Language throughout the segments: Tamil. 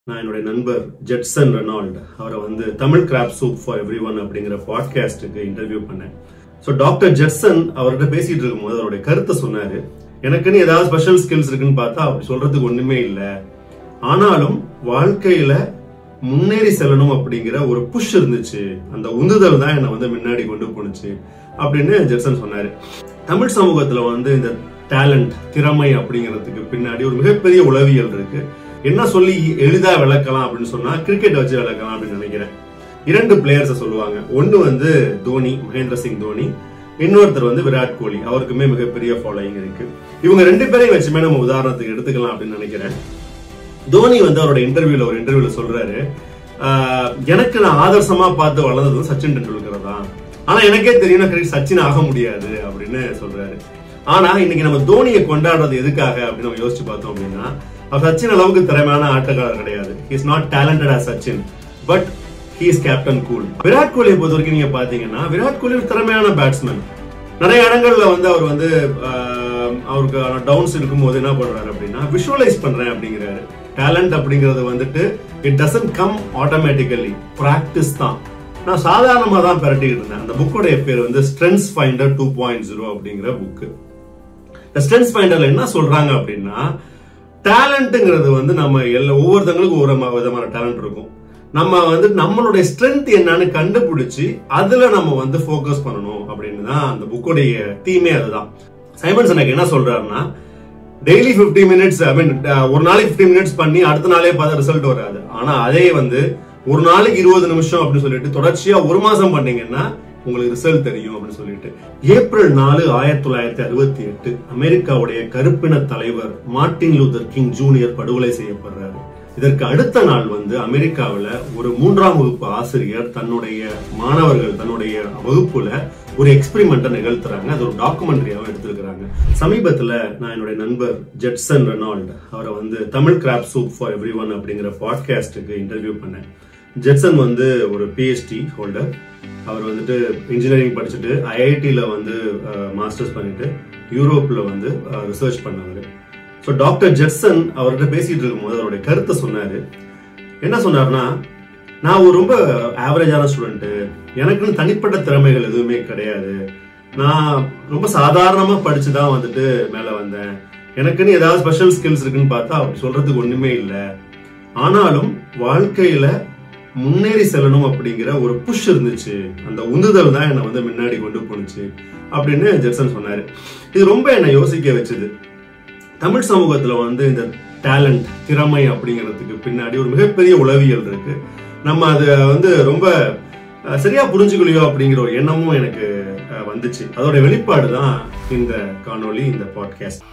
நான் என்னுடைய நண்பர் ஜெட்சன் ரெனால்ட் அவரை வந்து Tamil crab soup for everyone அப்படிங்கிற பாட்காஸ்ட்டுக்கு இன்டர்வியூ பண்ணேன் ஸோ டாக்டர் ஜெட்சன் அவர்கிட்ட பேசிட்டு இருக்கும்போது அவருடைய கருத்தை சொன்னாரு எனக்குன்னு ஏதாவது ஸ்பெஷல் ஸ்கில்ஸ் இருக்குன்னு பார்த்தா அப்படி சொல்றதுக்கு ஒண்ணுமே இல்லை ஆனாலும் வாழ்க்கையில முன்னேறி செல்லணும் அப்படிங்கிற ஒரு புஷ் இருந்துச்சு அந்த உந்துதல் தான் என்னை வந்து முன்னாடி கொண்டு போணுச்சு அப்படின்னு ஜெட்சன் சொன்னாரு தமிழ் சமூகத்துல வந்து இந்த டேலண்ட் திறமை அப்படிங்கிறதுக்கு பின்னாடி ஒரு மிகப்பெரிய உளவியல் இருக்கு என்ன சொல்லி எளிதா விளக்கலாம் அப்படின்னு சொன்னா கிரிக்கெட் வச்சு விளக்கலாம் அப்படின்னு நினைக்கிறேன் இரண்டு பிளேயர்ஸை சொல்லுவாங்க ஒன்னு வந்து தோனி மகேந்திர சிங் தோனி இன்னொருத்தர் வந்து விராட் கோலி அவருக்குமே மிகப்பெரிய ஃபாலோயிங் இருக்கு இவங்க ரெண்டு பேரையும் வச்சுமே நம்ம உதாரணத்துக்கு எடுத்துக்கலாம் அப்படின்னு நினைக்கிறேன் தோனி வந்து அவரோட இன்டர்வியூல ஒரு இன்டர்வியூல சொல்றாரு ஆஹ், எனக்கு நான் ஆதர்சமா பார்த்து வளர்ந்தது வந்து சச்சின் டெண்டுல்கர் தான் ஆனா எனக்கே தெரியும் கிரிக்கெட் சச்சின் ஆக முடியாது அப்படின்னு சொல்றாரு ஆனா இன்னைக்கு நம்ம தோனியை கொண்டாடுறது எதுக்காக அப்படின்னு நம்ம யோசிச்சு பார்த்தோம் அப்படின்னா அவர் சச்சின் அளவுக்கு திறமையான ஆட்டக்காரர் கிடையாது is not talented as Sachin but he is captain cool Virat கோலியை பொறுத்த வரைக்கும் நீங்க பாத்தீங்கன்னா விராட் கோலி ஒரு திறமையான பேட்ஸ்மேன் நிறைய இடங்கள்ல வந்து அவர் வந்து ஆஹ், அவருக்கு டவுன்ஸ் இருக்கும்போது என்ன பண்றாரு அப்படின்னா விஷுவலைஸ் பண்றேன் அப்படிங்கிறாரு டேலண்ட் அப்படிங்கிறது வந்துட்டு it doesn't come automatically practice தான் நான் சாதாரணமா தான் பிரட்டிக்கிட்டு இருந்தேன் அந்த புக்கோடைய பேர் வந்து strengths finder two point zero அப்படிங்கிற புக்கு இந்த ஸ்ட்ரென்த்ஸ் ஃபைண்டர்ல என்ன சொல்றாங்க அப்படின்னா டேலண்ட்ங்கிறது வந்து நம்ம எல்லா ஒவ்வொருத்தங்களுக்கும் ஒவ்வொரு ம- விதமான டேலண்ட் இருக்கும் நம்ம வந்து நம்மளுடைய ஸ்ட்ரென்த் என்னன்னு கண்டுபிடிச்சு அதுல நம்ம வந்து ஃபோக்கஸ் பண்ணணும் அப்படின்னு தான் அந்த புக்கோடைய தீமே அதுதான் சைமன்ஸ் எனக்கு என்ன சொல்றாருன்னா டெய்லி 50 மினிட்ஸ் ஐ மீன் ஒரு நாளைக்கு 50 மினிட்ஸ் பண்ணி அடுத்த நாளே பார்த்தா ரிசல்ட் வராது ஆனா அதே வந்து ஒரு நாளைக்கு இருபது நிமிஷம் அப்படின்னு சொல்லிட்டு தொடர்ச்சியா ஒரு மாசம் பண்ணீங்கன்னா உங்களுக்கு ரிசல்ட் தெரியும் அப்படின்னு சொல்லிட்டு ஏப்ரல் நாலு ஆயிரத்தி தொள்ளாயிரத்தி அறுபத்தி எட்டு அமெரிக்காவுடைய கருப்பின தலைவர் மார்ட்டின் லூதர் கிங் ஜூனியர் படுகொலை செய்யப்படுறாரு இதற்கு அடுத்த நாள் வந்து அமெரிக்காவுல ஒரு மூன்றாம் வகுப்பு ஆசிரியர் தன்னுடைய மாணவர்கள் தன்னுடைய வகுப்புல ஒரு எக்ஸ்பெரிமெண்ட்டை நிகழ்த்துறாங்க அது ஒரு டாக்குமெண்ட்ரியாவும் எடுத்திருக்கிறாங்க சமீபத்துல நான் என்னுடைய நண்பர் ஜெட்சன் ரெனால்ட் அவரை வந்து Tamil crab soup for everyone அப்படிங்கிற பாட்காஸ்ட்டுக்கு இன்டர்வியூ பண்ணேன் ஜெட்சன் வந்து ஒரு பிஹெச்டி ஹோல்டர் அவர் வந்துட்டு இன்ஜினியரிங் படிச்சுட்டு ஐஐடியில் வந்து மாஸ்டர்ஸ் பண்ணிட்டு யூரோப்பில் வந்து ரிசர்ச் பண்ணவர் ஸோ டாக்டர் ஜெட்சன் அவர்கிட்ட பேசிட்டு இருக்கும்போது அவருடைய கருத்தை சொன்னாரு என்ன சொன்னார்னா நான் ஒரு ரொம்ப ஆவரேஜான ஸ்டூடெண்ட் எனக்குன்னு தனிப்பட்ட திறமைகள் எதுவுமே கிடையாது நான் ரொம்ப சாதாரணமா படிச்சு தான் வந்துட்டு மேல வந்தேன் எனக்குன்னு ஏதாவது ஸ்பெஷல் ஸ்கில்ஸ் இருக்குன்னு பார்த்தா அப்படி சொல்றதுக்கு ஒண்ணுமே இல்லை ஆனாலும் வாழ்க்கையில முன்னேறி செல்லணும் அப்படிங்கிற ஒரு புஷ் இருந்துச்சு அந்த உந்துதல் தான் என்னை வந்து முன்னாடி கொண்டு போணுச்சு அப்படின்னு ஜெட்சன் சொன்னாரு இது ரொம்ப என்னை யோசிக்க வச்சது தமிழ் சமூகத்துல வந்து இந்த டேலண்ட் திறமை அப்படிங்கிறதுக்கு பின்னாடி ஒரு மிகப்பெரிய உளவியல் இருக்கு நம்ம அதை வந்து ரொம்ப அஹ், சரியா புரிஞ்சுக்கலையோ அப்படிங்கிற ஒரு எண்ணமும் எனக்கு அஹ், வந்துச்சு அதோட வெளிப்பாடு தான் இந்த காணொளி இந்த பாட்காஸ்ட்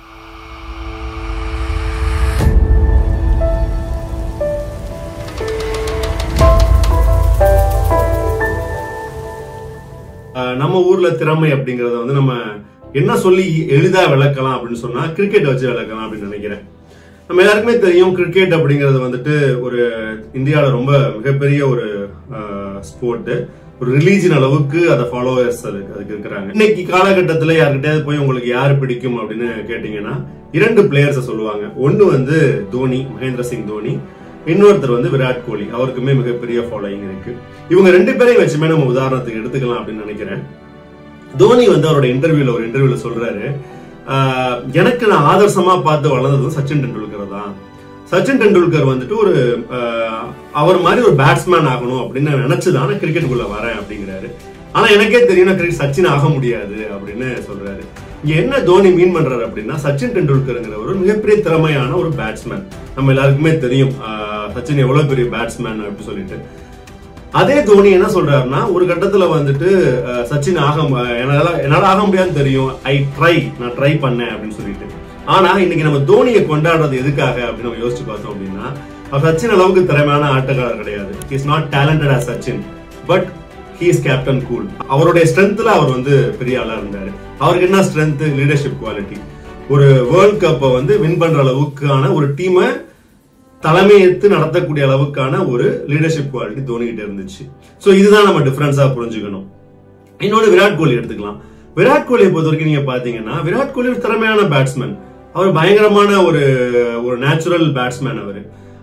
அஹ், நம்ம ஊர்ல திறமை அப்படிங்கறத வந்து நம்ம என்ன சொல்லி எளிதா விளக்கலாம் அப்படின்னு சொன்னா கிரிக்கெட் வச்சு விளக்கலாம் அப்படின்னு நினைக்கிறேன் நம்ம எல்லாருக்குமே தெரியும் கிரிக்கெட் அப்படிங்கிறது வந்துட்டு ஒரு இந்தியாவில் ரொம்ப மிகப்பெரிய ஒரு ஸ்போர்ட் ஒரு ரிலீஜன் அளவுக்கு அதை ஃபாலோவர்ஸ் அதுக்கு அதுக்கு இருக்கிறாங்க இன்னைக்கு காலகட்டத்தில் யாருக்கிட்டயாவது போய் உங்களுக்கு யார் பிடிக்கும் அப்படின்னு கேட்டீங்கன்னா இரண்டு பிளேயர்ஸை சொல்லுவாங்க ஒன்னு வந்து தோனி மகேந்திர சிங் தோனி இன்னொருத்தர் வந்து விராட் கோலி அவருக்குமே மிகப்பெரிய ஃபாலோயிங் இருக்கு இவங்க ரெண்டு பேரையும் வச்சுமே நம்ம உதாரணத்துக்கு எடுத்துக்கலாம் அப்படின்னு நினைக்கிறேன் தோனி வந்து அவரோட இன்டர்வியூல ஒரு இன்டர்வியூல சொல்றாரு ஆஹ், எனக்கு நான் ஆதர்சமா பார்த்து வளர்ந்தது வந்து சச்சின் டெண்டுல்கர் தான் சச்சின் டெண்டுல்கர் வந்துட்டு ஒரு ஆஹ், அவர் மாதிரி ஒரு பேட்ஸ்மேன் ஆகணும் அப்படின்னு நான் நினைச்சுதான் நான் கிரிக்கெட்டுக்குள்ள வரேன் அப்படிங்கிறாரு ஆனா எனக்கே தெரியும் கிரிக்கெட் சச்சின் ஆக முடியாது அப்படின்னு சொல்றாரு இங்க என்ன தோனி மீன் பண்றாரு அப்படின்னா சச்சின் டெண்டுல்கர்ங்கிற ஒரு மிகப்பெரிய திறமையான ஒரு பேட்ஸ்மேன் நம்ம எல்லாருக்குமே தெரியும் ஆஹ், சச்சின் எவ்வளவு பெரிய பேட்ஸ்மேன் அப்படின்னு சொல்லிட்டு அதே தோனி என்ன சொல்றாருன்னா ஒரு கட்டத்துல வந்துட்டு அஹ், சச்சின் ஆக ம- என்னால என்னால ஆக முடியாதுன்னு தெரியும் ஐ ட்ரை நான் ட்ரை பண்ணேன் அப்படின்னு சொல்லிட்டு ஆனா இன்னைக்கு நம்ம தோனியை கொண்டாடுறது எதுக்காக அப்படின்னு நம்ம யோசிச்சு பார்த்தோம் அப்படின்னா அவர் சச்சின் அளவுக்கு திறமையான ஆட்டக்காரர் கிடையாது is not talented as Sachin but he is captain cool அவருடைய ஸ்ட்ரென்த்ல அவர் வந்து பெரிய ஆளா இருந்தாரு அவருக்கு என்ன ஸ்ட்ரென்த் லீடர்ஷிப் குவாலிட்டி ஒரு வேர்ல்ட் கப்பை வந்து வின் பண்ற அளவுக்கான ஒரு டீமை தலைமையேற்று நடத்தக்கூடிய அளவுக்கான ஒரு லீடர்ஷிப் குவாலிட்டி தோனிகிட்ட இருந்துச்சு சோ இதுதான் நம்ம டிஃபரன்ஸா புரிஞ்சுக்கணும் இன்னொன்னு விராட் கோலி எடுத்துக்கலாம் விராட் கோலியை பொறுத்த வரைக்கும் நீங்க பாத்தீங்கன்னா விராட் கோலி ஒரு திறமையான பேட்ஸ்மேன் அவர் பயங்கரமான ஒரு ஒரு நேச்சுரல் பேட்ஸ்மேன் அவர்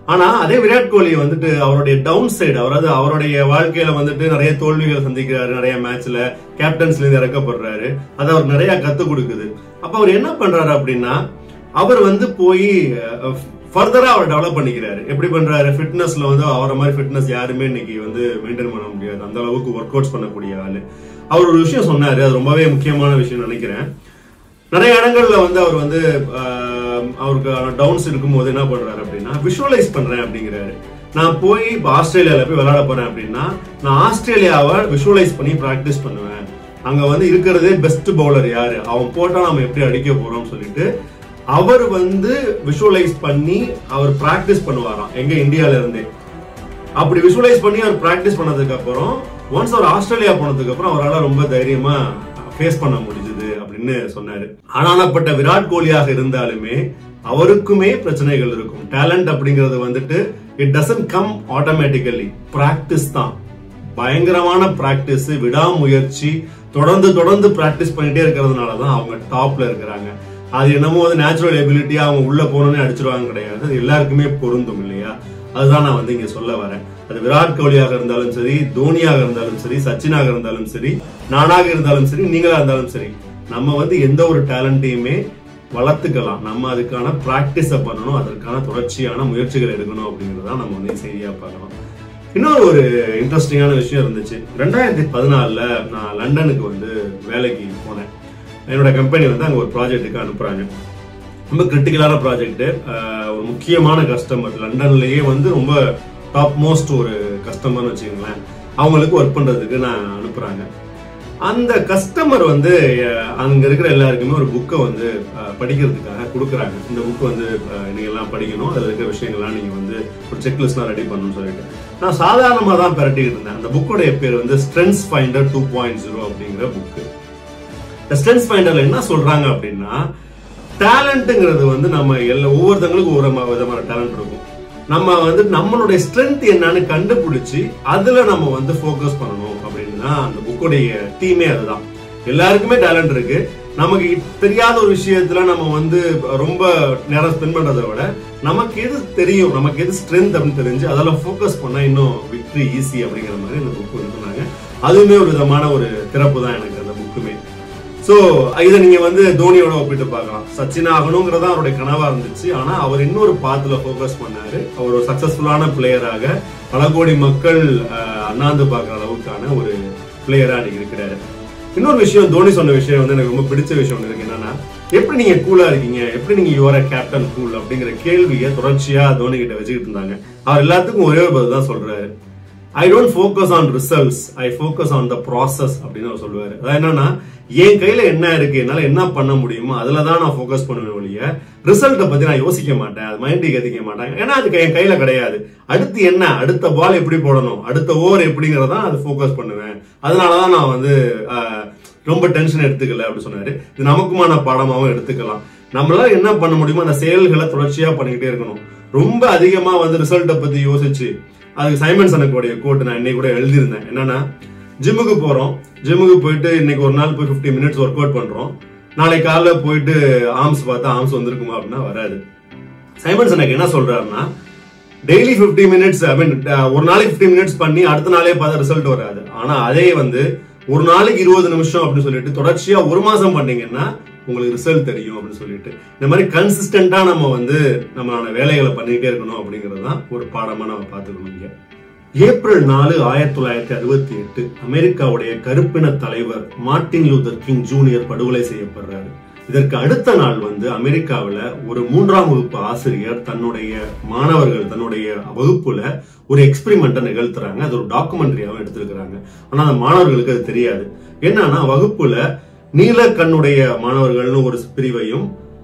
ஆனா அதே விராட் கோலி வந்துட்டு அவருடைய டவுன் சைடு அவராது அவருடைய வாழ்க்கையில வந்துட்டு நிறைய தோல்விகளை சந்திக்கிறாரு நிறைய மேட்ச்ல கேப்டன்ஸ்ல இருந்து இறக்கப்படுறாரு அது அவர் நிறைய கத்து கொடுக்குது அப்ப அவர் என்ன பண்றாரு அப்படின்னா அவர் வந்து போய் ஃபர்தரா அவர் டெவலப் பண்ணிக்கிறாரு எப்படி பண்றாரு ஃபிட்னஸ்ல வந்து அவரை மாதிரி ஃபிட்னஸ் யாருமே இன்னைக்கு வந்து மெயின்டைன் பண்ண முடியாது அந்த அளவுக்கு ஒர்க் அவுட்ஸ் பண்ணக்கூடிய ஆளு அவர் ஒரு விஷயம் சொன்னாரு அது ரொம்பவே முக்கியமான விஷயம் நினைக்கிறேன் நிறைய இடங்கள்ல வந்து அவர் வந்து ஆஹ், அவருக்கு டவுன்ஸ் இருக்கும்போது என்ன பண்றாரு அப்படின்னா விஷுவலைஸ் பண்றேன் அப்படிங்கிறாரு நான் போய் இப்போ ஆஸ்திரேலியால போய் விளையாட போறேன் அப்படின்னா நான் ஆஸ்திரேலியாவை விஷுவலைஸ் பண்ணி பிராக்டிஸ் பண்ணுவேன் அங்க வந்து இருக்கிறதே பெஸ்ட் பவுலர் யாரு அவன் போட்டா நம்ம எப்படி அடிக்க போறோம்னு சொல்லிட்டு அவர் வந்து விஷுவலைஸ் பண்ணி அவர் பிராக்டிஸ் பண்ணுவாராம் எங்க இந்தியால இருந்தே அப்படி விஷுவலைஸ் பண்ணி அவர் பிராக்டிஸ் பண்ணதுக்கு அப்புறம் ஒன்ஸ் அவர் ஆஸ்திரேலியா போனதுக்கு அப்புறம் அவரால் ரொம்ப தைரியமா ஃபேஸ் பண்ண முடிஞ்சது அப்படின்னு சொன்னாரு ஆனானப்பட்ட விராட் கோலியாக இருந்தாலுமே அவருக்குமே பிரச்சனைகள் இருக்கும் டேலண்ட் அப்படிங்கிறது வந்துட்டு it doesn't come automatically practice தான் பயங்கரமான பிராக்டிஸ் விடாமுயற்சி தொடர்ந்து தொடர்ந்து பிராக்டிஸ் பண்ணிட்டே இருக்கிறதுனால தான் அவங்க டாப்ல இருக்கிறாங்க அது என்னமோ வந்து நேச்சுரல் எபிலிட்டி அவங்க உள்ள போனோன்னே அடிச்சிருவாங்க கிடையாது அது எல்லாருக்குமே பொருந்தும் இல்லையா அதுதான் நான் வந்து இங்க சொல்ல வரேன் அது விராட் கோலியாக இருந்தாலும் சரி தோனியாக இருந்தாலும் சரி சச்சினாக இருந்தாலும் சரி நானாக இருந்தாலும் சரி நீங்களா இருந்தாலும் சரி நம்ம வந்து எந்த ஒரு டேலண்ட்டையுமே வளர்த்துக்கலாம் நம்ம அதுக்கான பிராக்டிஸ பண்ணணும் அதற்கான தொடர்ச்சியான முயற்சிகள் எடுக்கணும் அப்படிங்கறத நம்ம வந்து செய்தியா பார்க்கலாம் இன்னொரு ஒரு இன்ட்ரெஸ்டிங்கான விஷயம் இருந்துச்சு ரெண்டாயிரத்தி பதினாலுல நான் லண்டனுக்கு வந்து வேலைக்கு போனேன் என்னோட கம்பெனி வந்து அங்க ஒரு ப்ராஜெக்ட்டுக்கு அனுப்புறாங்க ரொம்ப கிரிட்டிக்கலான ப்ராஜெக்ட் ஒரு முக்கியமான கஸ்டமர் லண்டன்லயே வந்து ரொம்ப டாப் மோஸ்ட் ஒரு கஸ்டமர்னு வச்சுக்கோங்களேன் அவங்களுக்கு ஒர்க் பண்றதுக்கு நான் அனுப்புறாங்க அந்த கஸ்டமர் வந்து அஹ், அங்க இருக்கிற எல்லாருக்குமே ஒரு புக்கை வந்து அஹ், படிக்கிறதுக்காக கொடுக்குறாங்க இந்த புக் வந்து அஹ், நீங்க எல்லாம் படிக்கணும் அதுல இருக்கிற விஷயங்கள்லாம் நீங்க வந்து ஒரு செக்லிஸ்ட்லாம் ரெடி பண்ணணும்னு சொல்லிட்டு நான் சாதாரணமா தான் பரட்டிக்கிட்டு இருந்தேன் அந்த புக்கோடைய பேர் வந்து strengths finder two point zero அப்படிங்கிற புக்கு இந்த ஸ்ட்ரென்த் ஃபைண்டர்ல என்ன சொல்றாங்க அப்படின்னா டேலண்ட்ங்கிறது வந்து நம்ம எல்லா ஒவ்வொருத்தங்களுக்கும் ஒவ்வொரு ம- விதமான டேலண்ட் இருக்கும் நம்ம வந்து நம்மளுடைய ஸ்ட்ரென்த் என்னன்னு கண்டுபிடிச்சு அதுல நம்ம வந்து ஃபோக்கஸ் பண்ணணும் அப்படின்னு தான் அந்த புக்குடைய தீமே அதுதான் எல்லாருக்குமே டேலண்ட் இருக்கு நமக்கு தெரியாத ஒரு விஷயத்துல நம்ம வந்து ரொம்ப நேரம் ஸ்பெண்ட் பண்றதை விட நமக்கு எது தெரியும் நமக்கு எது ஸ்ட்ரென்த் அப்படின்னு தெரிஞ்சு அதெல்லாம் ஃபோக்கஸ் பண்ணா இன்னும் விக்டரி ஈஸி அப்படிங்கிற மாதிரி இந்த புக் வந்து சொன்னாங்க அதுவுமே ஒரு விதமான ஒரு திறப்பு தான் எனக்கு அந்த புக்குமே சோ இதை நீங்க வந்து தோனியோட ஒப்பிட்டு பார்க்கலாம் சச்சின் ஆகணுங்கிறதா அவருடைய கனவா இருந்துச்சு ஆனா அவர் இன்னொரு பாத்துல ஃபோக்கஸ் பண்ணாரு அவர் ஒரு சக்சஸ்ஃபுல்லான பிளேயராக பல கோடி மக்கள் அஹ், அண்ணாந்து பார்க்குற அளவுக்கான ஒரு பிளேயரா இன்னைக்கு இருக்கிறாரு இன்னொரு விஷயம் தோனி சொன்ன விஷயம் வந்து எனக்கு ரொம்ப பிடிச்ச விஷயம் ஒண்ணு இருக்கு என்னன்னா எப்படி நீங்க கூலா இருக்கீங்க எப்படி நீங்க யுவர கேப்டன் கூல் அப்படிங்கிற கேள்வியை தொடர்ச்சியா தோனி கிட்ட வச்சுக்கிட்டு இருந்தாங்க அவர் எல்லாத்துக்கும் ஒரே ஒரு பதில் தான் சொல்றாரு I don't focus on results I focus on the process அப்படின்னு அவர் சொல்லுவாரு அதாவது என்னன்னா என் கையில என்ன இருக்கு என்னால என்ன பண்ண முடியுமோ அதுல தான் நான் ஃபோக்கஸ் பண்ணுவேன் ஒழிய ரிசல்ட்டை பத்தி நான் யோசிக்க மாட்டேன் அது மைண்டுக்கு எதிக்க மாட்டேன் ஏன்னா அதுக்கு என் கையில கிடையாது அடுத்து என்ன அடுத்த பால் எப்படி போடணும் அடுத்த ஓவர் எப்படிங்கறதான் அது ஃபோக்கஸ் பண்ணுவேன் அதனாலதான் நான் வந்து ஆஹ், ரொம்ப டென்ஷன் எடுத்துக்கல அப்படி சொன்னாரு இது நமக்குமான பாடமாவும் எடுத்துக்கலாம் நம்மளால என்ன பண்ண முடியுமோ அந்த செயல்களை தொடர்ச்சியா பண்ணிக்கிட்டே இருக்கணும் ரொம்ப அதிகமா வந்து ரிசல்ட்டை பத்தி யோசிச்சு அதுக்கு சைமன் சனக்கோடைய கோட் நான் இன்னைக்கு கூட எழுதியிருந்தேன் என்னன்னா ஜிம்முக்கு போறோம் ஜிம்முக்கு போயிட்டு இன்னைக்கு ஒரு நாள் போய் 15 மினிட்ஸ் ஒர்க் அவுட் பண்றோம் நாளைக்கு காலைல போயிட்டு ஆர்ம்ஸ் பார்த்தா ஆர்ம்ஸ் வந்திருக்குமா அப்படின்னா வராது சைமன் சனக்கு என்ன சொல்றாருன்னா டெய்லி 50 மினிட்ஸ் ஐ மீன் ஒரு நாளைக்கு 15 மினிட்ஸ் பண்ணி அடுத்த நாளே பார்த்தா ரிசல்ட் வராது ஆனா அதே வந்து ஒரு நாளைக்கு இருபது நிமிஷம் அப்படின்னு சொல்லிட்டு தொடர்ச்சியா ஒரு மாசம் பண்ணீங்கன்னா உங்களுக்கு ரிசல்ட் தெரியும் அப்படின்னு சொல்லிட்டு இந்த மாதிரி கன்சிஸ்டன்டா நம்ம வந்து நம்மளான வேலைகளை பண்ணிக்கிட்டே இருக்கணும் அப்படிங்கிறது தான் ஒரு பாடமா நம்ம பார்த்துக்கணும் இங்க ஏப்ரல் நாலு ஆயிரத்தி தொள்ளாயிரத்தி அறுபத்தி எட்டு அமெரிக்காவுடைய கருப்பின தலைவர் மார்ட்டின் லூதர் கிங் ஜூனியர் படுகொலை செய்யப்படுறாரு இதற்கு அடுத்த நாள் வந்து அமெரிக்காவுல ஒரு மூன்றாம் வகுப்பு ஆசிரியர் தன்னுடைய மாணவர்கள் தன்னுடைய வகுப்புல ஒரு எக்ஸ்பெரிமெண்ட்டை நிகழ்த்துறாங்க அது ஒரு டாக்குமெண்ட்ரியாவும் எடுத்திருக்கிறாங்க ஆனா அந்த மாணவர்களுக்கு அது தெரியாது என்னன்னா வகுப்புல நீல கண்ணுடைய மாணவர்கள்னு ஒரு பிரிவையும்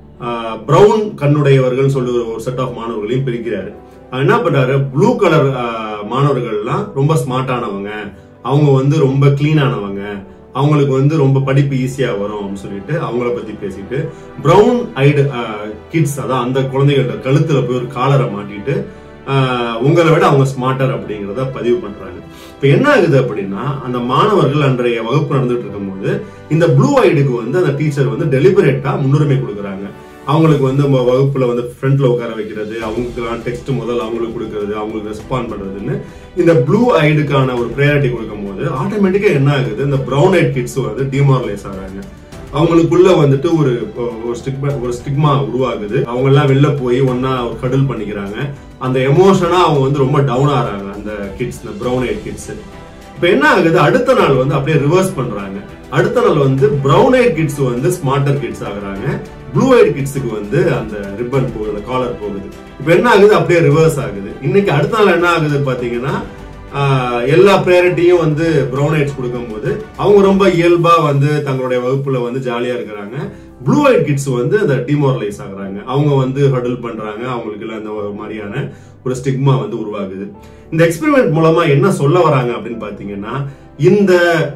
பிரவுன் கண்ணுடையவர்கள் சொல்லி ஒரு செட் ஆஃப் மாணவர்களையும் பிரிக்கிறாரு அவர் என்ன பண்றாரு ப்ளூ கலர் மாணவர்கள்லாம் ரொம்ப ஸ்மார்ட்டானவங்க அவங்க வந்து ரொம்ப கிளீனானவங்க அவங்களுக்கு வந்து ரொம்ப படிப்பு ஈஸியா வரும் அப்படின்னு சொல்லிட்டு அவங்கள பத்தி பேசிட்டு பிரவுன் ஐடு கிட்ஸ் அதான் அந்த குழந்தைகளோட கழுத்துல போய் ஒரு காலரை மாட்டிட்டு ஆஹ், உங்களை விட அவங்க ஸ்மார்ட்டர் அப்படிங்கறத பதிவு பண்றாங்க இப்ப என்ன ஆகுது அப்படின்னா அந்த மாணவர்கள் அன்றைய வகுப்பு நடந்துட்டு இருக்கும்போது இந்த ப்ளூ ஐடுக்கு வந்து அந்த டீச்சர் வந்து டெலிபரேட்டா முன்னுரிமை கொடுக்குறாங்க அவங்களுக்கு வந்து நம்ம வகுப்புல வந்து ஃப்ரண்ட்ல உட்கார வைக்கிறது அவங்களுக்குலாம் டெக்ஸ்ட் முதல்ல அவங்களுக்கு கொடுக்கறது அவங்களுக்கு ரெஸ்பாண்ட் பண்றதுன்னு இந்த ப்ளூ ஐடுக்கான ஒரு ப்ரையாரிட்டி கொடுக்கும் போது ஆட்டோமேட்டிக்கா என்ன ஆகுது இந்த ப்ரௌன் ஐட் கிட்ஸ் வந்து டிமாரலைஸ் ஆகிறாங்க அவங்களுக்குள்ள வந்துட்டு ஒரு ஒரு ஸ்டிக்மா ஒரு ஸ்டிக்மா உருவாகுது அவங்க எல்லாம் வெளில போய் ஒன்னா ஒரு கடல் பண்ணிக்கிறாங்க அந்த எமோஷனா அவங்க வந்து ரொம்ப டவுன் ஆறாங்க அந்த கிட்ஸ் இந்த ப்ரௌன் ஐட் கிட்ஸ் இப்ப என்ன ஆகுது அடுத்த நாள் வந்து அப்படியே ரிவர்ஸ் பண்றாங்க அடுத்த நாள் வந்து ப்ரௌன் ஐட் கிட்ஸ் வந்து ஸ்மார்ட்டர் கிட்ஸ் ஆகுறாங்க ப்ளூ ஐட் கிட்ஸுக்கு வந்து அந்த ரிப்பன் போகுது காலர் போகுது இப்ப என்ன ஆகுது அப்படியே ரிவர்ஸ் ஆகுது இன்னைக்கு அடுத்த நாள் என்ன ஆகுது பாத்தீங்கன்னா ஆஹ், எல்லா ப்ரையாரிட்டியும் வந்து ப்ரௌன் ஐட்ஸ் கொடுக்கும்போது அவங்க ரொம்ப இயல்பா வந்து தங்களுடைய வகுப்புல வந்து ஜாலியா இருக்கிறாங்க ப்ளூ ஐட் கிட்ஸ் வந்து அந்த டிமாரலைஸ் ஆகுறாங்க அவங்க வந்து ஹடல் பண்றாங்க அவங்களுக்கு எல்லாம் இந்த ஒரு மாதிரியான ஒரு ஸ்டிக்மா வந்து உருவாகுது இந்த எக்ஸ்பெரிமெண்ட் மூலமா என்ன சொல்ல வராங்க அப்படின்னு பாத்தீங்கன்னா இந்த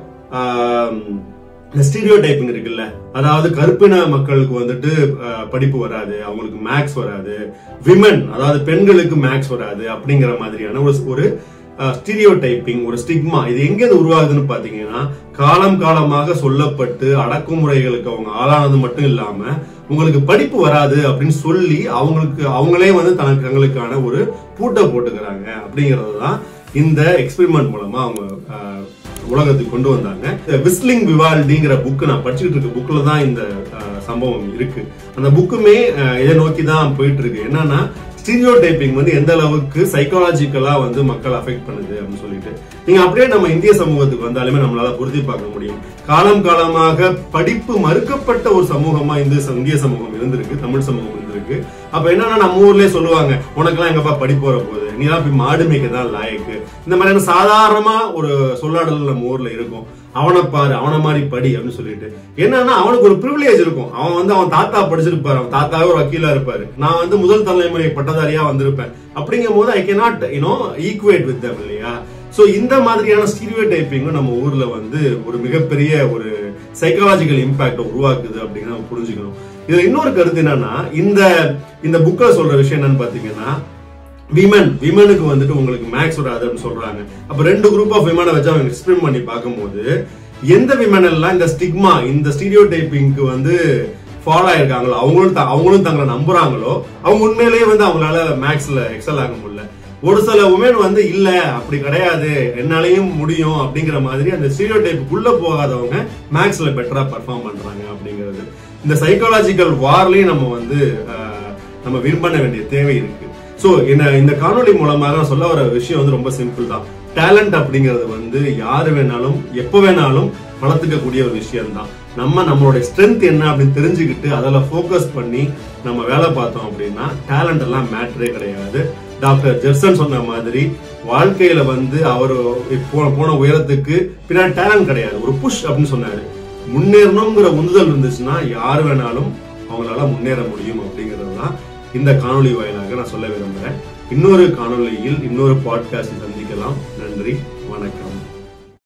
ஆம், இந்த ஸ்டீரியோ டைப்பிங் இருக்குல்ல அதாவது கருப்பின மக்களுக்கு வந்துட்டு அஹ், படிப்பு வராது அவங்களுக்கு மேக்ஸ் வராது விமன் அதாவது பெண்களுக்கு மேக்ஸ் வராது அப்படிங்கிற மாதிரியான ஒரு ஒரு ஸ்டீரியோ டைப்பிங் ஒரு ஸ்டிக்மா இது எங்க இது உருவாகுதுன்னு பாத்தீங்கன்னா காலம் காலமாக சொல்லப்பட்டு அடக்குமுறைகளுக்கு அவங்க ஆளானது மட்டும் இல்லாம உங்களுக்கு படிப்பு வராது அப்படின்னு சொல்லி அவங்களுக்கு அவங்களே வந்து தனக்கு தங்களுக்கான ஒரு பூட்டை போட்டுக்கிறாங்க அப்படிங்கிறது தான் இந்த எக்ஸ்பெரிமெண்ட் மூலமா அவங்க அஹ், உலகத்துக்கு கொண்டு வந்தாங்க விஸ்லிங் விவால்டிங்கிற புக் நான் படிச்சுட்டு இருக்க புக்ல தான் இந்த அஹ், சம்பவம் இருக்கு அந்த புக்குமே இதை நோக்கி தான் போயிட்டு இருக்கு என்னன்னா ஸ்டீரியோ டைப்பிங் வந்து எந்த அளவுக்கு சைக்காலஜிக்கலா வந்து மக்கள் அஃபெக்ட் பண்ணுது அப்படின்னு சொல்லிட்டு நீங்க அப்படியே நம்ம இந்திய சமூகத்துக்கு வந்தாலுமே நம்மளால பொருத்தி பார்க்க முடியும் காலம் காலமாக படிப்பு மறுக்கப்பட்ட ஒரு சமூகமா இந்த ச- இந்திய சமூகம் இருந்திருக்கு தமிழ் சமூகம் இருந்திருக்கு அப்ப என்னன்னா நம்ம ஊர்லயே சொல்லுவாங்க உனக்கெல்லாம் எங்கப்பா படிப்பு வர போகுது நீ எல்லாம் போய் மாடு மேய்க்க தான் லாயக்கு இந்த மாதிரியான சாதாரணமா ஒரு சொல்லாடல் நம்ம ஊர்ல இருக்கும் அவனை பாரு அவனை மாதிரி படி அப்படின்னு சொல்லிட்டு என்னன்னா அவனுக்கு ஒரு ப்ரிவிலேஜ் இருக்கும் அவன் வந்து அவன் தாத்தா படிச்சிருப்பாரு அவன் தாத்தாவே ஒரு வக்கீலா இருப்பாரு நான் வந்து முதல் தலைமுறை பட்டதாரியா வந்திருப்பேன் அப்படிங்கும் போது I cannot you know equate with them இல்லையா சோ இந்த மாதிரியான ஸ்டீரியோ டைப்பிங்கும் நம்ம ஊர்ல வந்து ஒரு மிகப்பெரிய ஒரு சைக்காலஜிக்கல் இம்பாக்ட் உருவாக்குது அப்படிங்கிறத நம்ம புரிஞ்சுக்கணும் இதுல இன்னொரு கருத்து என்னன்னா இந்த இந்த புக்ல சொல்ற விஷயம் என்னன்னு பாத்தீங்கன்னா விமன் விமனுக்கு வந்துட்டு உங்களுக்கு மேக்ஸ் வராது அப்படின்னு சொல்றாங்க அப்ப ரெண்டு குரூப் ஆஃப் விமனை வச்சு அவங்க எக்ஸ்பிளைன் பண்ணி பார்க்கும்போது எந்த விமன் எல்லாம் இந்த ஸ்டிக்மா இந்த ஸ்டீரியோ டைப்பிங்க்கு வந்து ஃபாலோ ஆயிருக்காங்களோ அவங்களும் த- அவங்களும் தங்களை நம்புறாங்களோ அவங்க உண்மையிலேயே வந்து அவங்களால மேக்ஸ்ல எக்ஸல் ஆக முடியல ஒரு சில உமன் வந்து இல்ல அப்படி கிடையாது என்னாலையும் முடியும் அப்படிங்கிற மாதிரி அந்த ஸ்டீரியோ டைப்புக்குள்ள போகாதவங்க மேக்ஸ்ல பெட்டரா பெர்ஃபார்ம் பண்றாங்க அப்படிங்கிறது இந்த சைக்காலஜிக்கல் வார்லயும் நம்ம வந்து ஆஹ், நம்ம வின் பண்ண வேண்டிய தேவை இருக்கு சோ என்ன இந்த காணொளி மூலமாக நான் சொல்ல வர விஷயம் வந்து ரொம்ப சிம்பிள் தான் டேலண்ட் அப்படிங்கிறது வந்து யாரு வேணாலும் எப்ப வேணாலும் வளர்த்துக்கக்கூடிய ஒரு விஷயம் தான் நம்ம நம்மளோட ஸ்ட்ரென்த் என்ன அப்படின்னு தெரிஞ்சுக்கிட்டு அதில் ஃபோக்கஸ் பண்ணி நம்ம வேலை பார்த்தோம் அப்படின்னா டேலண்ட் எல்லாம் மேட்டரே கிடையாது டாக்டர் ஜெர்சன் சொன்ன மாதிரி வாழ்க்கையில வந்து அவர் போன போன உயரத்துக்கு பின்னாடி டேலண்ட் கிடையாது ஒரு புஷ் அப்படின்னு சொன்னாரு முன்னேறணுங்கிற உந்துதல் இருந்துச்சுன்னா யார் வேணாலும் அவங்களால முன்னேற முடியும் அப்படிங்கிறது தான் இந்த காணொளி வாயிலாக நான் சொல்ல விரும்புறேன் இன்னொரு காணொளியில் இன்னொரு பாட்காஸ்ட் சந்திக்கலாம் நன்றி வணக்கம்